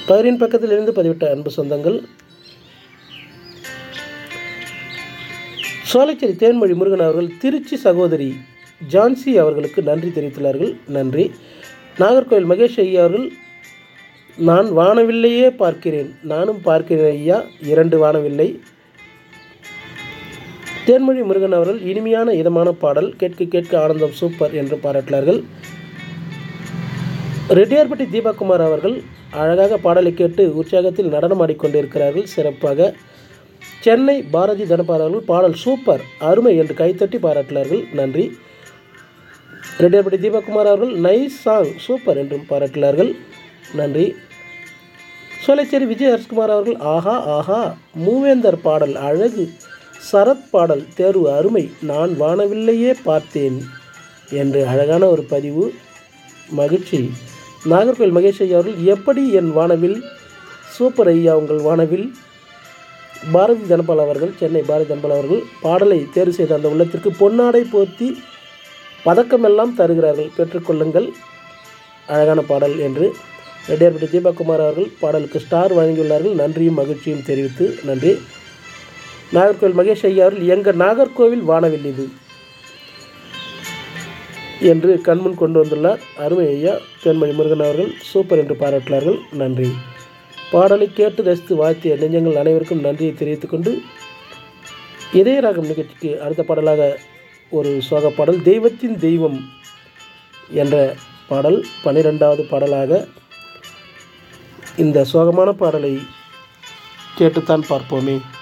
பதினின் பக்கத்தில் இருந்து பதிவிட்ட அன்பு சொந்தங்கள் சோலைச்சேரி தேன்மொழி முருகன் அவர்கள் திருச்சி சகோதரி ஜான்சி அவர்களுக்கு நன்றி தெரிவித்துள்ளார்கள் நன்றி நாகர்கோவில் மகேஷ் ஐயா அவர்கள் நான் வானவில்லையே பார்க்கிறேன் நானும் பார்க்கிறேன் ஐயா இரண்டு வானவில்லை தேன்மொழி முருகன் அவர்கள் இனிமையான இதமான பாடல் கேட்க கேட்க ஆனந்தம் சூப்பர் என்று பாராட்டினார்கள் ரெட்டியார்பட்டி தீபக்குமார் அவர்கள் அழகாக பாடலை கேட்டு உற்சாகத்தில் நடனம் ஆடிக்கொண்டிருக்கிறார்கள் சிறப்பாக சென்னை பாரதி தனபால் அவர்கள் பாடல் சூப்பர் அருமை என்று கைத்தட்டி பாராட்டினார்கள் நன்றி ரெட்டியார்பட்டி தீபக்குமார் அவர்கள் நைஸ் சாங் சூப்பர் என்றும் பாராட்டினார்கள் நன்றி சோலைச்சேரி விஜய் ஹர்ஷ்குமார் அவர்கள் ஆஹா ஆஹா மூவேந்தர் பாடல் அழகு சரத் பாடல் தேர்வு அருமை நான் வானவில்லையே பார்த்தேன் என்று அழகான ஒரு பதிவு மகிழ்ச்சி நாகர்கோவில் மகேஷ் ஐயா அவர்கள் எப்படி என் வானவில் சூப்பர் ஐயா உங்கள் வானவில் பாரதி தனபால் அவர்கள் சென்னை பாரதி தனபால் அவர்கள் பாடலை தேர்வு செய்த அந்த உள்ளத்திற்கு பொன்னாடை போர்த்தி பதக்கமெல்லாம் தருகிறார்கள் பெற்றுக்கொள்ளுங்கள் அழகான பாடல் என்று ரெட்டியார்பட்டி தீபக்குமார் அவர்கள் பாடலுக்கு ஸ்டார் வழங்கியுள்ளார்கள் நன்றியும் மகிழ்ச்சியும் தெரிவித்து நன்றி நாகர்கோவில் மகேஷ் ஐயா அவர்கள் எங்கள் நாகர்கோவில் வானவில் இது என்று கண்முன் கொண்டு வந்துள்ளார் அருமை ஐயா தேன்மொழி முருகன் அவர்கள் சூப்பர் என்று பாராட்டினார்கள் நன்றி பாடலை கேட்டு ரசித்து வாழ்த்திய நெஞ்சங்கள் அனைவருக்கும் நன்றியை தெரிவித்துக் கொண்டு இதயராகம் நிகழ்ச்சிக்கு அடுத்த பாடலாக ஒரு சோக பாடல் தெய்வத்தின் தெய்வம் என்ற பாடல் பன்னிரெண்டாவது பாடலாக இந்த சோகமான பாடலை கேட்டுத்தான் பார்ப்போமே